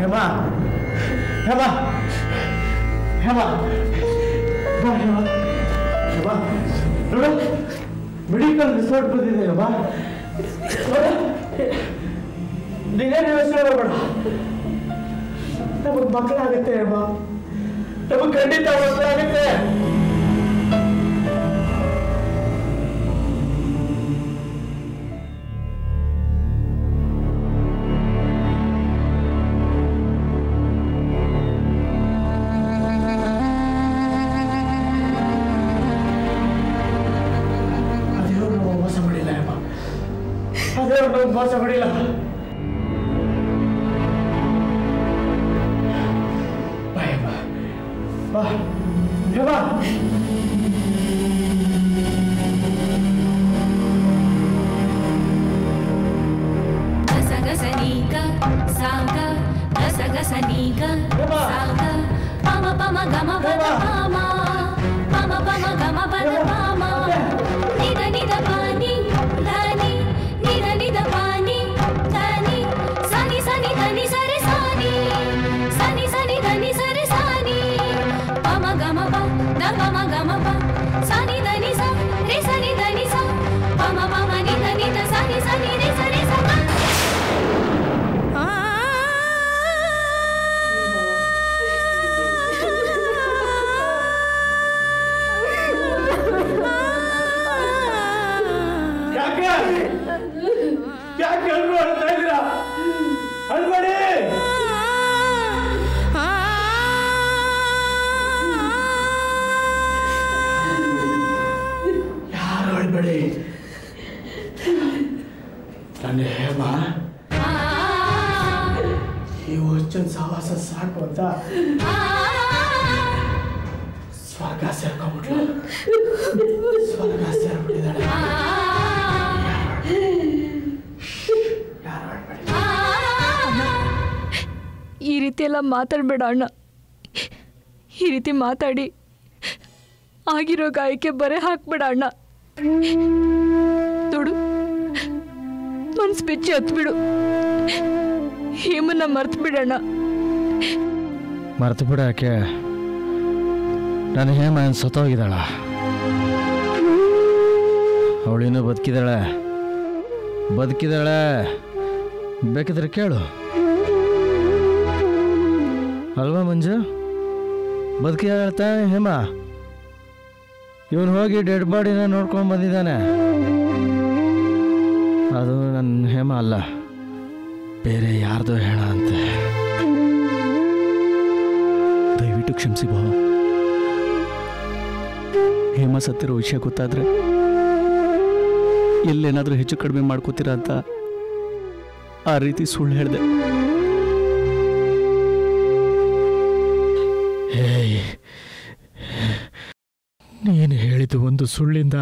ಹೇಮ ಹೇಮ ಹೇಮ ಬಾ ಹೇಮ ಹೇಮ ನೋಡು medical resort ಬಂದಿದೆ ಹೇಮ ನೋಡು ನೀನೇನು ಯೋಚನೆ ಮಾಡಬೇಡ ನಮಗೆ ಮಕ್ಕಳಾಗುತ್ತೆ ಹೇಮ ನಮಗೆ ಖಂಡಿತ ಮಕ್ಕಳಾಗುತ್ತೆ ಅದೇವ್ರು ನಾವು ಮೋಸ ಮಾಡಿಲ್ಲ ಅಮ್ಮ ಅದೇವ್ರು ನಾವು ಮೋಸ ಮಾಡಿಲ್ಲ ಬಾ ಅಮ್ಮ ಬಾ ಹೇಮ ಗಸಗಸನೀಗ ಸಾಗ ಗಸಗಸನೀಗ ಸಾಗ ಪಮ ಪಮ ಗಮ ಪದ ಪಾಮ ಪಮ ಪಮ ಗಮ ಪದ ಪಾಮ ನಿದ ನಿದ ಪಾನಿ ಧನಿ ನಿದ ನಿದ ಪಾನಿ ಧನಿ ಸನಿ ಸನಿ ಧನಿ ಸರಿ ಸಾನಿ ಸನಿ ಸನಿ ಧನಿ ಸರಿ ಸಾನಿ ಪಮ ಗಮ ಪ ದ ಪಮ ಗಮ ಪ ಸನಿ ಧನಿ ಸ ರೆ ಸನಿ ಧನಿ ಸ ಪಮ ಪಮ ನಿದ ನಿದ ಸನಿ ಸನಿ ರೆ ಸರಿ ಸ ಯಾಕೆ ಯಾಕೆ ಎಲ್ರು ಅಳ್ತಾ ಇದ್ದೀರಾ ಅಳ್ಬೇಡಿ ಯಾರು ಅಳ್ಬೇಡಿ ನನ್ನ ಹೇಮ ಈ ವರ್ಷನ್ ಸಹವಾಸ ಸಾಕು ಅಂತ ಸ್ವರ್ಗ ಸೇರ್ಕೊಂಡ್ಬಿಟ್ಲು ಸ್ವರ್ಗ ಸೇರ್ಬಿಟ್ಟಿದ್ದಾಳೆ ಯಾರು ಅಳ್ಬೇಡಿ ಈ ರೀತಿ ಎಲ್ಲ ಮಾತಾಡಬೇಡ ಅಣ್ಣ ಈ ರೀತಿ ಮಾತಾಡಿ ಆಗಿರೋ ಗಾಯಕ್ಕೆ ಬರೆ ಹಾಕ್ಬೇಡ ಅಣ್ಣ ನೋಡು ಮನ್ಸು ಬೆಚ್ಚಿ ಹತ್ಬಿಡು ಹೇಮನ್ನ ಮರ್ತು ಬಿಡಣ್ಣ ಮರ್ತು ಬಿಡೋಕೆ ನನ್ನ ಹೇಮ ಏನು ಸತ್ತೋಗಿದ್ದಾಳ ಅವಳಿನ್ನೂ ಬದುಕಿದಾಳೆ ಬದುಕಿದಾಳೆ ಬೇಕಿದ್ರೆ ಕೇಳು ಅಲ್ವಾ ಮಂಜು ಬದುಕಿದಾಳೆ ತಾನೆ ಹೇಮ ಇವನು ಹೋಗಿ ಡೆಡ್ ಬಾಡಿನ ನೋಡ್ಕೊಂಡು ಬಂದಿದ್ದಾನೆ ಅದು ನನ್ನ ಹೇಮ ಅಲ್ಲ ಬೇರೆ ಯಾರ್ದೋ ಹೇಳ ಅಂತೆ ದಯವಿಟ್ಟು ಕ್ಷಮಿಸಿ ಭಾವ ಹೇಮ ಸತ್ತಿರೋ ವಿಷಯ ಗೊತ್ತಾದ್ರೆ ಎಲ್ಲೇನಾದರೂ ಹೆಚ್ಚು ಕಡಿಮೆ ಮಾಡ್ಕೋತೀರಾ ಅಂತ ಆ ರೀತಿ ಸುಳ್ಳು ಹೇಳಿದೆ ಹೇಯ್ ನೀನು ಹೇಳಿದ್ದು ಒಂದು ಸುಳ್ಳಿಂದ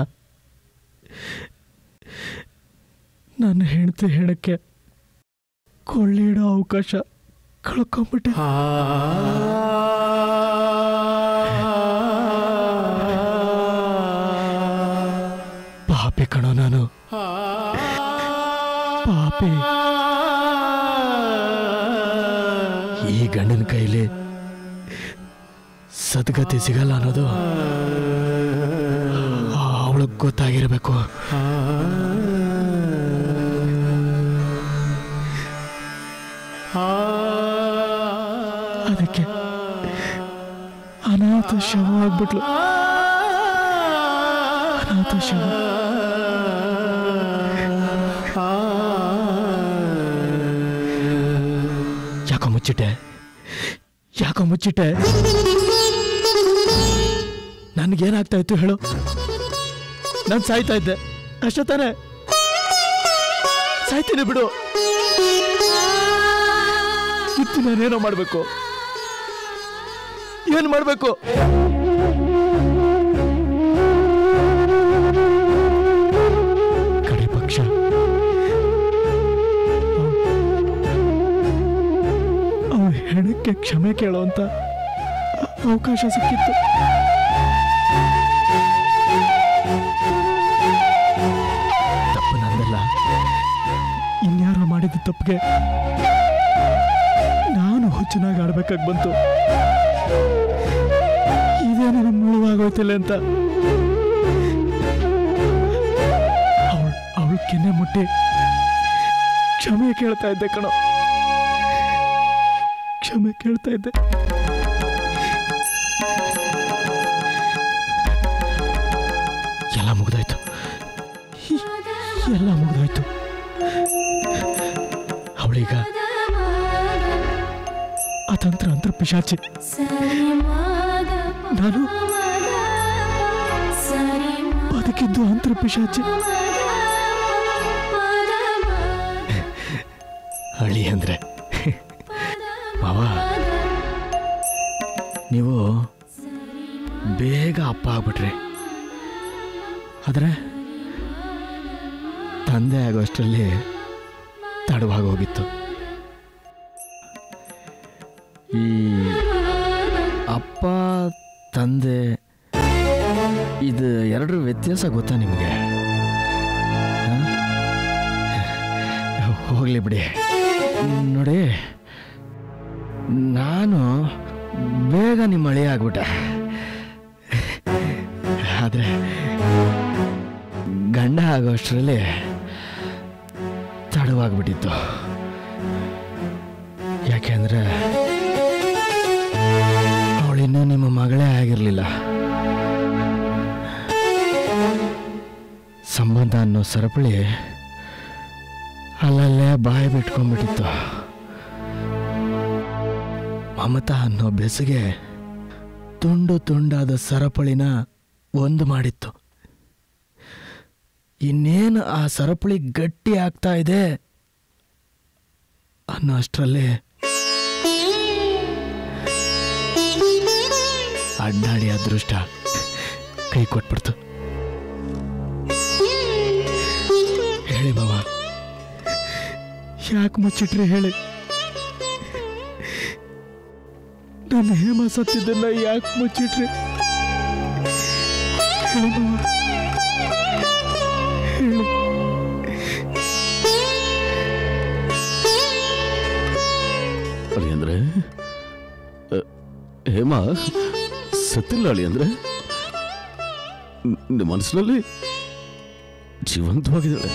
ನನ್ನ ಹೆಂಡತಿ ಹೇಳಕ್ಕೆ ಕೊಳ್ಳಿಡೋ ಅವಕಾಶ ಕಳ್ಕೊಂಬಿಟ್ಟೆ ಪಾಪಿ ಕಣೋ ನಾನು ಪಾಪಿ ಈ ಗಂಡನ ಕೈಲಿ ಸದ್ಗತಿ ಸಿಗಲ್ಲ ಅನ್ನೋದು ಅವಳಿಗೆ ಗೊತ್ತಾಗಿರಬೇಕು ಅದಕ್ಕೆ ಅನಾಥ ಶವ ಆಗ್ಬಿಟ್ಲು ಅನಾಥ ಶವ ಯಾಕೋ ಮುಚ್ಚಿಟ್ಟೆ ಯಾಕೋ ಮುಚ್ಚಿಟ್ಟೆ ನನಗೇನಾಗ್ತಾ ಇತ್ತು ಹೇಳು ನಾನು ಸಾಯ್ತಾ ಇದ್ದೆ ಅಷ್ಟೇ ತಾನೆ ಸಾಯ್ತೀನಿ ಬಿಡು ಇತ್ತು ನಾನೇನೋ ಮಾಡಬೇಕು ಏನು ಮಾಡಬೇಕು ಕಡೆ ಪಕ್ಷ ಅವಳ ಹೆಣಕ್ಕೆ ಕ್ಷಮೆ ಕೇಳೋಂತ ಅವಕಾಶ ಸಿಕ್ಕಿತ್ತು ತಪ್ಪು ನಂದಲ್ಲ ಇನ್ಯಾರೋ ಮಾಡಿದ ತಪ್ಪಿಗೆ ನಾನು ಹುಚ್ಚನಾಗಿ ಆಡ್ಬೇಕಾಗಿ ಬಂತು ಇದೇನೇನು ಮುಳುವಾಗೋಯ್ತಿಲ್ಲ ಅಂತ ಅವಳು ಅವಳು ಕೆನ್ನೆ ಮುಟ್ಟಿ ಕ್ಷಮೆ ಕೇಳ್ತಾ ಇದ್ದೆ ಕಣೋ ಕ್ಷಮೆ ಕೇಳ್ತಾ ಇದ್ದೆ ಎಲ್ಲ ಮುಗ್ದಾಯ್ತು ಎಲ್ಲ ಮುಗ್ದಾಯ್ತು ಅವಳೀಗ ಅತಂತ್ರ ಅಂತರ ಪಿಶಾಚಿ ನಾನು ಬದುಕಿದ್ದು ಅಂತರ ಪಿಶಾಚಿ ಹಳಿ ಅಂದ್ರೆ ಮಾವ ನೀವು ಬೇಗ ಅಪ್ಪ ಆಗ್ಬಿಟ್ರಿ ಆದರೆ ತಂದೆ ಆಗೋಷ್ಟರಲ್ಲಿ ತಡವಾಗಿ ಹೋಗಿತ್ತು ಈ ಅಪ್ಪ ತಂದೆ ಇದು ಎರಡರ ವ್ಯತ್ಯಾಸ ಗೊತ್ತಾ ನಿಮಗೆ ಹೋಗ್ಲಿ ಬಿಡಿ ನೋಡಿ ನಾನು ಬೇಗ ನಿಮ್ಮ ಮಳೆ ಆಗ್ಬಿಟ್ಟೆ ಆದರೆ ಗಂಡ ಆಗೋಷ್ಟರಲ್ಲಿ ತಡವಾಗ್ಬಿಟ್ಟಿತ್ತು ಯಾಕೆಂದ್ರೆ ಅವಳಿನ್ನೂ ನಿಮ್ಮ ಮಗಳೇ ಆಗಿರಲಿಲ್ಲ ಸಂಬಂಧ ಅನ್ನೋ ಸರಪಳಿ ಅಲ್ಲಲ್ಲೇ ಬಾಯಿ ಬಿಟ್ಕೊಂಡ್ಬಿಟ್ಟಿತ್ತು ಮಮತಾ ಅನ್ನೋ ಬೆಸುಗೆ ತುಂಡು ತುಂಡಾದ ಸರಪಳಿನ ಒಂದು ಮಾಡಿತ್ತು ಇನ್ನೇನು ಆ ಸರಪಳಿ ಗಟ್ಟಿ ಆಗ್ತಾ ಇದೆ ಅನ್ನೋ ಅಷ್ಟರಲ್ಲಿ ಅಡ್ಡಾಡಿ ಅದೃಷ್ಟ ಕೈ ಕೊಟ್ಬಿಡ್ತು ಹೇಳಿ ಬಾವ ಯಾಕೆ ಮುಚ್ಚಿಟ್ರಿ ಹೇಳಿ ನನ್ನ ಹೇಮ ಸತ್ತಿದ್ದನ್ನ ಯಾಕೆ ಮುಚ್ಚಿಟ್ರಿ ಹೇಳಿ ಬಾವ ಹೇಳಿ ಅಳಿ ಅಂದ್ರೆ ಅ, ಹೇಮಾ ಸತ್ತಿಲ್ಲ ಅಳಿ ಅಂದ್ರೆ ನ್- ನಿಮ್ಮ ಮನಸ್ಸಿನಲ್ಲಿ ಜೀವಂತವಾಗಿದ್ದಾಳೆ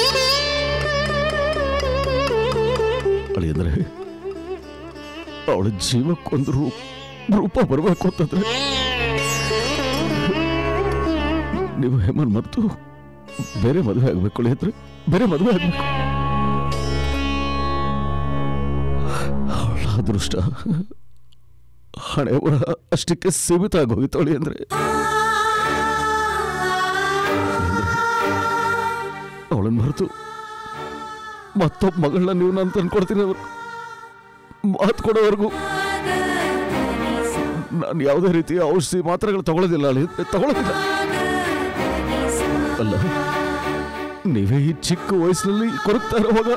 ಅಳಿ ಅಂದ್ರೆ ಅವಳ ಜೀವಕ್ಕೊಂದು ರೂಪ ರೂಪ ಬರಬೇಕು ಅಂತಂದ್ರೆ ನೀವು ಹೇಮನ್ ಮರೆತು ಬೇರೆ ಮದುವೆ ಆಗ್ಬೇಕು ಅಳಿ ಅಂದ್ರೆ ಬೇರೆ ಮದುವೆ ಆಗ್ಬೇಕು ಅವಳ ಅದೃಷ್ಟ ಹಣೆ ಬರ ಅಷ್ಟಕ್ಕೆ ಸೀಮಿತ ಆಗೋಗಿತ್ತವಳಿ ಅಂದ್ರೆ ಅವಳನ್ನು ಮರೆತು ಮತ್ತೊಬ್ಬ ಮಗಳನ್ನ ನೀವು ನಾನು ತಂದ್ಕೊಡ್ತೀನಿ ಅವ್ರು ಮಾತು ಕೊಡೋವರೆಗೂ ನಾನು ಯಾವುದೇ ರೀತಿಯ ಔಷಧಿ ಮಾತ್ರೆಗಳು ತಗೊಳ್ಳೋದಿಲ್ಲ ಅಳಿ ತಗೊಳ್ಳೋದಿಲ್ಲ ಅಲ್ಲ ನೀವೇ ಈ ಚಿಕ್ಕ ವಯಸ್ಸಿನಲ್ಲಿ ಕೊರಗ್ತಾ ಇರುವಾಗ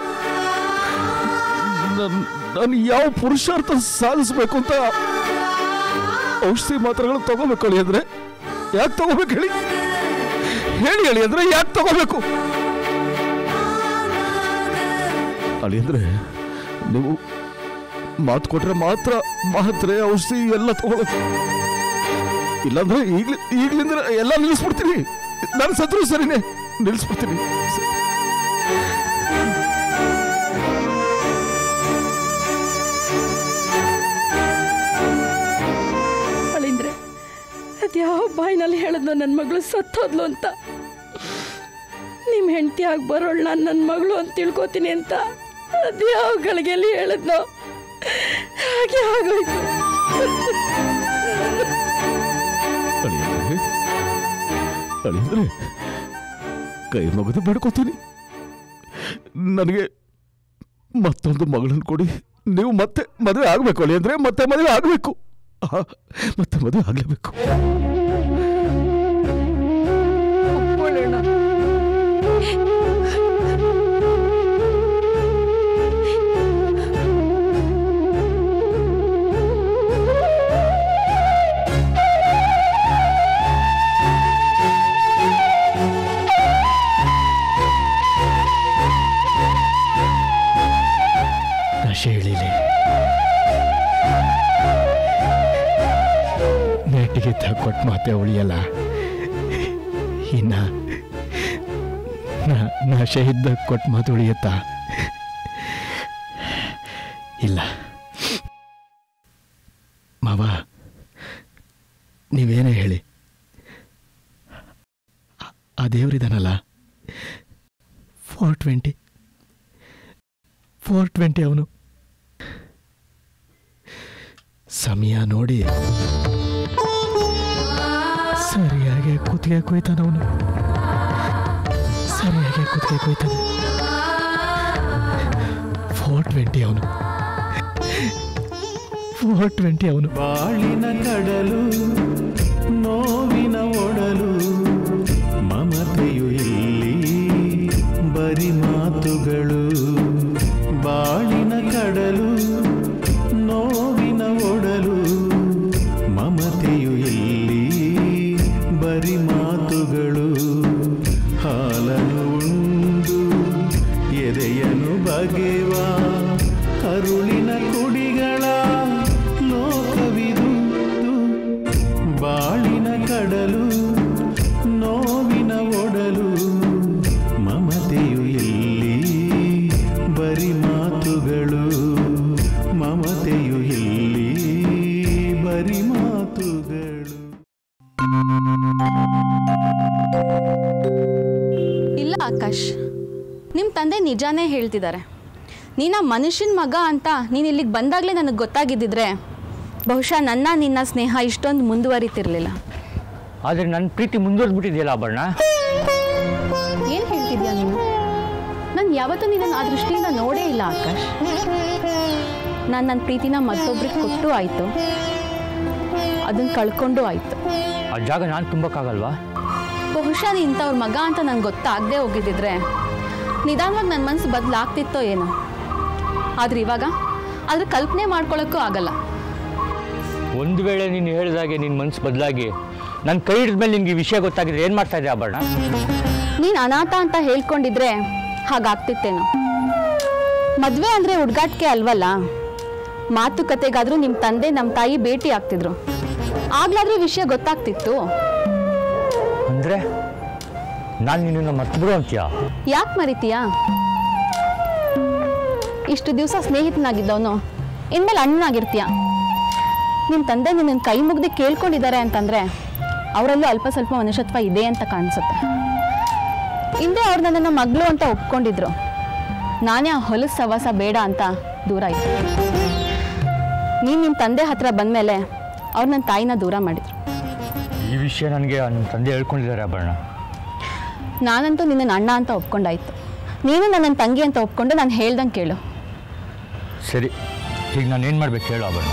ನನ್- ನಾನು ಯಾವ ಪುರುಷಾರ್ಥ ಸಾಧಿಸ್ಬೇಕು ಅಂತ ಔಷಧಿ ಮಾತ್ರೆಗಳು ತಗೋಬೇಕು ಹೇಳಿ ಅಂದ್ರೆ ಯಾಕೆ ತಗೋಬೇಕು ಹೇಳಿ ಹೇಳಿ ಹೇಳಿ ಅಂದ್ರೆ ಯಾಕೆ ತಗೋಬೇಕು ಅಳಿ ಅಂದ್ರೆ ನೀವು ಮಾತು ಕೊಟ್ರೆ ಮಾತ್ರ ಮಾತ್ರೆ ಔಷಧಿ ಎಲ್ಲ ತಗೊಳ್ಳೋದು ಇಲ್ಲಾಂದ್ರೆ ಈಗ್ಲೇ ಈಗ್ಲಿಂದ ಎಲ್ಲ ನಿಲ್ಲಿಸ್ಬಿಡ್ತೀನಿ ನಾನು ಸತ್ರು ಸರಿನೇ ನಿಲ್ಲಿಸ್ಬಿಡ್ತೀನಿ ಸ- ಅಳಿಂದ್ರೆ ಅದ್ಯಾವ ಬಾಯಿನಲ್ಲಿ ಹೇಳಿದ್ನೋ ನನ್ನ ಮಗಳು ಸತ್ತೋದ್ಲು ಅಂತ ನಿಮ್ಮ ಹೆಂಡತಿ ಆಗಿ ಬರೋಳು ನಾನು ನನ್ನ ಮಗಳು ಅಂತ ತಿಳ್ಕೊತೀನಿ ಅಂತ ಅದ್ಯಾವ ಗಳಿಗೆಯಲ್ಲಿ ಹೇಳಿದ್ನೋ ಹಾಗೆ ಆಗೋಯ್ತು ಅಳಿಯಂದ್ರೆ ಅಳಿಯಂದ್ರೆ ಕೈ ಮುಗಿದು ಬೇಡ್ಕೋತೀನಿ ನನಗೆ ಮತ್ತೊಂದು ಮಗಳನ್ನು ಕೊಡಿ ನೀವು ಮತ್ತೆ ಮದುವೆ ಆಗಬೇಕು ಅಳಿಯಂದ್ರೆ ಮತ್ತೆ ಮದುವೆ ಆಗಬೇಕು ಮತ್ತೆ ಮದುವೆ ಆಗಲೇಬೇಕು ಒಪ್ಕೊಳ್ಳೋಣ ನಶೆ ಇಳಿಲಿ ನೆಟ್ಟಿಗೆ ಕೊಟ್ಟು ಮಾತೆ ಉಳಿಯಲ್ಲ ಇನ್ನ ನಾ- ನಾ ಶಹೀದ್ ಕೊಟ್ಟು ಮಾತು ಉಳಿಯತ್ತಾ ಇಲ್ಲ ಮಾವ ನೀವೇನೇ ಹೇಳಿ ಆ- ಆ ದೇವರಿದಾನಲ್ಲ ಫೋರ್ ಟ್ವೆಂಟಿ ಫೋರ್ ಟ್ವೆಂಟಿ ಅವನು ಸಮಯ ನೋಡಿ ಸರಿಯಾಗಿ ಕುತ್ತಿಗೆ ಕೊಯ್ತಾನವನು ಸರಿಯಾಗಿ ಕುತ್ತಿಗೆ ಕೊಯ್ತಾನೆ ಫೋರ್ ಟ್ವೆಂಟಿ ಅವನು ಫೋರ್ ಟ್ವೆಂಟಿ ಅವನು ಬಾಳಿನ ಕಡಲು ನೋವಿನ ಒಡಲು ಮಮತೆಯು ಇಲ್ಲಿ ಬರಿ ಮಾತುಗಳು ಬಾಳಿನ ಕಡಲು ನೋವಿನ ಒಡಲು ಮಮತೆಯು ಇಲ್ಲಿ ಬರಿ ಮಾತುಗಳು ಹಾಲನು ಉಂಡು ಎದೆಯನು ಬಗೆವ ಕರುಳಿನ ಕುಡಿಗಳ ಲೋಕವಿದು ಬಾಳಿನ ಕಡಲು ನೋವಿನ ಒಡಲು ಮಮತೆಯು ಇಲ್ಲಿ ಬರಿ ಮಾತುಗಳು ಮಮತೆಯು ಇಲ್ಲಿ ಬರಿ ಮಾತುಗಳು ಇಲ್ಲ ಆಕಾಶ್ ನಿಮ್ಮ ತಂದೆ ನಿಜಾನೇ ಹೇಳ್ತಿದ್ದಾರೆ ನೀನ ಮನುಷ್ಯನ ಮಗ ಅಂತ ನೀನು ಇಲ್ಲಿಗೆ ಬಂದಾಗಲೇ ನನಗೆ ಗೊತ್ತಾಗಿದ್ದಿದ್ರೆ ಬಹುಶಃ ನನ್ನ ನಿನ್ನ ಸ್ನೇಹ ಇಷ್ಟೊಂದು ಮುಂದುವರಿತಿರ್ಲಿಲ್ಲ ಆದರೆ ನನ್ನ ಪ್ರೀತಿ ಮುಂದುವರೆದ್ಬಿಟ್ಟಿದೆಯಲ್ಲ ಆಭರಣ ಏನು ಹೇಳ್ತಿದ್ಯಾ ನೀನು ನಾನು ಯಾವತ್ತೂ ನಿನ್ನನ್ನು ಆ ದೃಷ್ಟಿಯಿಂದ ನೋಡೇ ಇಲ್ಲ ಆಕಾಶ್ ನಾನು ನನ್ನ ಪ್ರೀತಿನ ಮತ್ತೊಬ್ರಿಗೆ ಕೊಟ್ಟು ಆಯಿತು ಅದನ್ನು ಕಳ್ಕೊಂಡು ಆಯಿತು ಆ ಜಾಗ ನಾನು ತುಂಬಕ್ಕಾಗಲ್ವಾ ಬಹುಶಃ ನೀನು ಇಂಥವ್ರ ಮಗ ಅಂತ ನಂಗೆ ಗೊತ್ತಾಗದೆ ಹೋಗಿದ್ದಿದ್ರೆ ನಿಧಾನವಾಗಿ ನನ್ನ ಮನಸ್ಸು ಬದಲಾಗ್ತಿತ್ತೋ ಏನೋ ಆದ್ರೆ ಇವಾಗ ಅದ್ರ ಕಲ್ಪನೆ ಮಾಡ್ಕೊಳ್ಳೋಕ್ಕೂ ಆಗಲ್ಲ ಒಂದು ವೇಳೆ ನೀನು ಹೇಳಿದಾಗೆ ನಿನ್ನ ಮನಸ್ಸು ಬದಲಾಗಿ ನನ್ನ ಕೈ ಹಿಡಿದ ಮೇಲೆ ನಿನ್ಗೆ ಈ ವಿಷಯ ಗೊತ್ತಾಗಿದ್ರೆ ಏನು ಮಾಡ್ತಾ ಇದೆ ಆಭರಣ ನೀನು ಅನಾಥ ಅಂತ ಹೇಳ್ಕೊಂಡಿದ್ರೆ ಹಾಗಾಗ್ತಿತ್ತೇನೋ ಮದುವೆ ಅಂದರೆ ಹುಡ್ಗಾಟಿಕೆ ಅಲ್ವಲ್ಲ ಮಾತುಕತೆಗಾದರೂ ನಿಮ್ಮ ತಂದೆ ನಮ್ಮ ತಾಯಿ ಭೇಟಿ ಆಗ್ತಿದ್ರು ಆಗ್ಲಾದ್ರೂ ವಿಷಯ ಗೊತ್ತಾಗ್ತಿತ್ತು ಅಂದರೆ ನಾನು ನಿನ್ನನ್ನು ಮರ್ತು ಅಂತೀಯಾ ಯಾಕೆ ಮರಿತೀಯಾ ಇಷ್ಟು ದಿವಸ ಸ್ನೇಹಿತನಾಗಿದ್ದವನು ಇನ್ಮೇಲೆ ಅಣ್ಣನಾಗಿರ್ತೀಯ ನಿಮ್ಮ ತಂದೆ ನಿನ್ನ ಕೈ ಮುಗ್ದು ಕೇಳ್ಕೊಂಡಿದ್ದಾರೆ ಅಂತಂದರೆ ಅವರಲ್ಲೂ ಅಲ್ಪ ಸ್ವಲ್ಪ ಮನುಷ್ಯತ್ವ ಇದೆ ಅಂತ ಕಾಣಿಸುತ್ತೆ ಹಿಂದೆ ಅವ್ರು ನನ್ನನ್ನು ಮಗಳು ಅಂತ ಒಪ್ಕೊಂಡಿದ್ರು ನಾನೇ ಆ ಹೊಲಸು ಸವಾಸ ಬೇಡ ಅಂತ ದೂರ ಇದ್ದೆ ನೀನು ನಿಮ್ಮ ತಂದೆ ಹತ್ರ ಬಂದಮೇಲೆ ಅವ್ರು ನನ್ನ ತಾಯಿನ ದೂರ ಮಾಡಿದ್ರು ಈ ವಿಷಯ ನನಗೆ ನನ್ನ ತಂದೆ ಹೇಳ್ಕೊಂಡಿದ್ದಾರೆ ಆಭರಣ ನಾನಂತೂ ನಿನ್ನ ಅಣ್ಣ ಅಂತ ಒಪ್ಕೊಂಡಾಯ್ತು ನೀನು ನನ್ನ ತಂಗಿ ಅಂತ ಒಪ್ಕೊಂಡು ನಾನು ಹೇಳ್ದಂಗೆ ಕೇಳು ಸರಿ ಈಗ ನಾನು ಏನು ಮಾಡ್ಬೇಕು ಹೇಳು ಆಭರಣ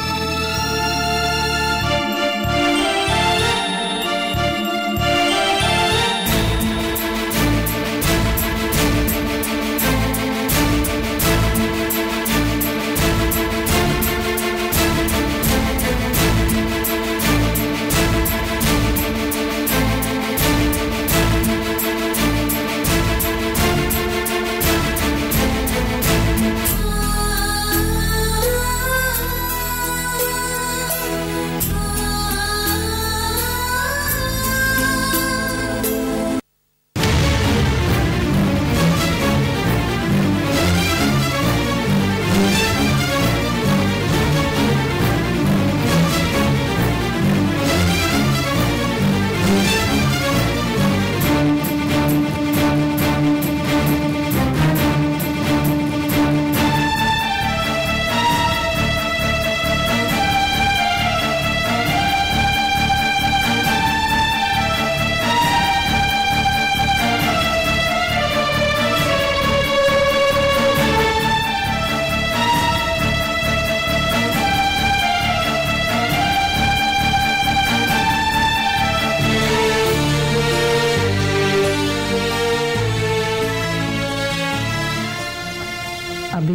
ಅಭಿ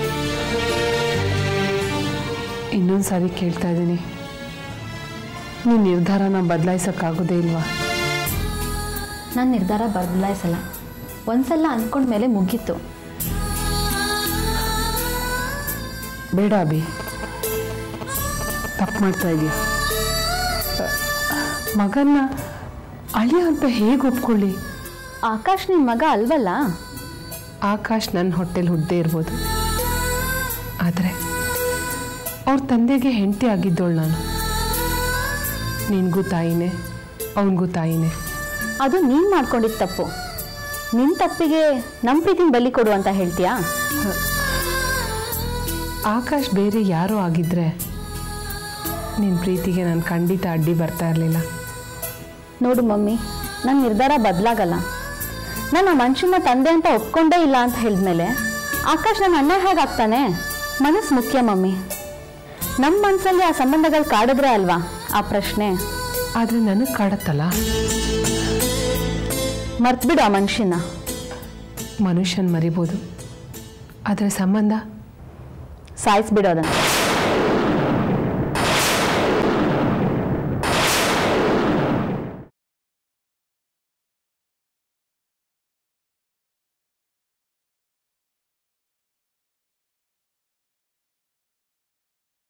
ಇನ್ನೊಂದು ಸಾರಿ ಕೇಳ್ತಾ ಇದ್ದೀನಿ ನೀನು ನಿರ್ಧಾರನ ಬದಲಾಯಿಸೋಕ್ಕಾಗೋದೇ ಇಲ್ವಾ ನಾನು ನಿರ್ಧಾರ ಬದಲಾಯಿಸಲ್ಲ ಒಂದ್ಸಲ ಅಂದ್ಕೊಂಡ್ಮೇಲೆ ಮುಗೀತು ಬೇಡ ಅಭಿ ತಪ್ಪು ಮಾಡ್ತಾ ಇದೀಯ ಮಗನ್ನ ಅಳಿಯ ಅಂತ ಹೇಗೆ ಒಪ್ಕೊಳ್ಳಿ ಆಕಾಶ್ ನಿನ್ನ ಮಗ ಅಲ್ವಲ್ಲ ಆಕಾಶ್ ನನ್ನ ಹೊಟ್ಟೆಲಿ ಹುಡ್ದೇ ಇರ್ಬೋದು ಆದರೆ ಅವ್ರ ತಂದೆಗೆ ಹೆಂಡತಿ ಆಗಿದ್ದೋಳು ನಾನು ನಿನಗೂ ತಾಯಿನೇ ಅವನಿಗೂ ತಾಯಿನೇ ಅದು ನೀನು ಮಾಡ್ಕೊಂಡಿದ್ದ ತಪ್ಪು ನಿನ್ನ ತಪ್ಪಿಗೆ ನಮ್ಮ ಪ್ರೀತಿನ ಬಲಿ ಕೊಡು ಅಂತ ಹೇಳ್ತೀಯಾ ಆಕಾಶ್ ಬೇರೆ ಯಾರೋ ಆಗಿದ್ರೆ ನಿನ್ನ ಪ್ರೀತಿಗೆ ನಾನು ಖಂಡಿತ ಅಡ್ಡಿ ಬರ್ತಾ ಇರಲಿಲ್ಲ ನೋಡು ಮಮ್ಮಿ ನನ್ನ ನಿರ್ಧಾರ ಬದಲಾಗಲ್ಲ ನಾನು ಆ ಮನುಷ್ಯನ ತಂದೆ ಅಂತ ಒಪ್ಕೊಂಡೇ ಇಲ್ಲ ಅಂತ ಹೇಳಿದ್ಮೇಲೆ ಆಕಾಶ್ ನನ್ನ ಅಣ್ಣ ಹೇಗಾಗ್ತಾನೆ ಮನಸ್ಸು ಮುಖ್ಯ ಮಮ್ಮಿ ನಮ್ಮ ಮನಸ್ಸಲ್ಲಿ ಆ ಸಂಬಂಧಗಳು ಕಾಡಿದ್ರೆ ಅಲ್ವಾ ಆ ಪ್ರಶ್ನೆ ಆದರೆ ನನಗೆ ಕಾಡತ್ತಲ್ಲ ಮರ್ತ್ಬಿಡು ಆ ಮನುಷ್ಯನ ಮನುಷ್ಯನ ಮರಿಬೋದು ಆದರೆ ಸಂಬಂಧ ಸಾಯಿಸ್ಬಿಡು ಅದನ್ನು